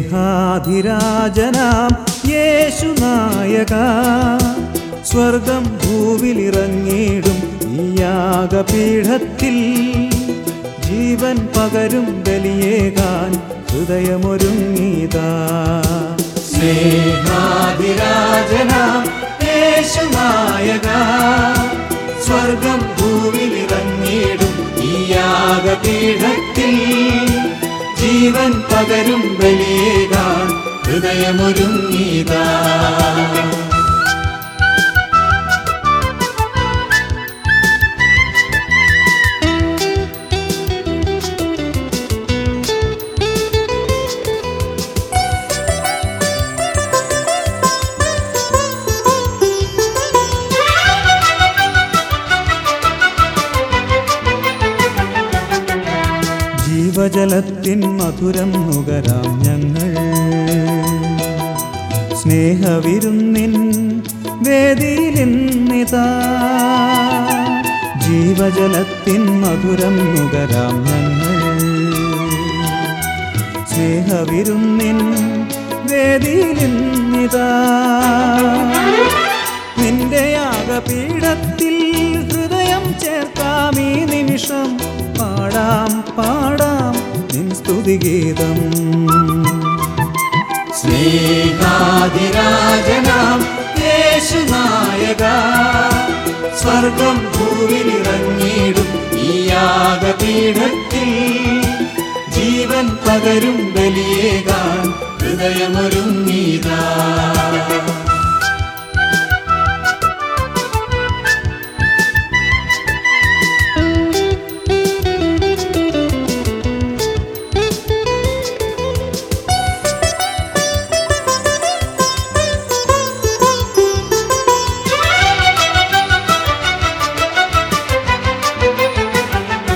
സ്നേഹാധിരാജനാം യേശുനായക സ്വർഗം ഭൂവിലിറങ്ങിയിടും ഈ യാഗപീഠത്തിൽ ജീവൻ പകരും ബലിയേകാൻ ഹൃദയമൊരുങ്ങിതാ സ്നേഹാധിരാജനാം യേശുനായക സ്വർഗം ഭൂവിലിറങ്ങിയിടും ഈ യാഗപീഠത്തിൽ ജീവൻ പകരും ബലിയേകാൻ ഹൃദയമൊരുങ്ങിതാ ജീവജലത്തിൻ മധുരം നുകരാം ഞങ്ങൾ സ്നേഹവിരുന്നിൻ വേദിയിലിന്നിതാ ജീവജലത്തിൻ മധുരം നുകരാം ഞങ്ങൾ സ്നേഹവിരുന്നിൻ വേദിയിലിന്നിതാ നിന്റെ യാഗപീഠത്തിൽ ഹൃദയം ചേർക്കാം ഈ നിമിഷം പാടാം പാടാം നിൻ സ്തുതിഗീതം സ്നേഹാതിരാജനാം യേശുനായക സ്വർഗം ഭൂവിലിറങ്ങിയിടും ഈ യാഗപീഠത്തിൽ ജീവൻ പകരും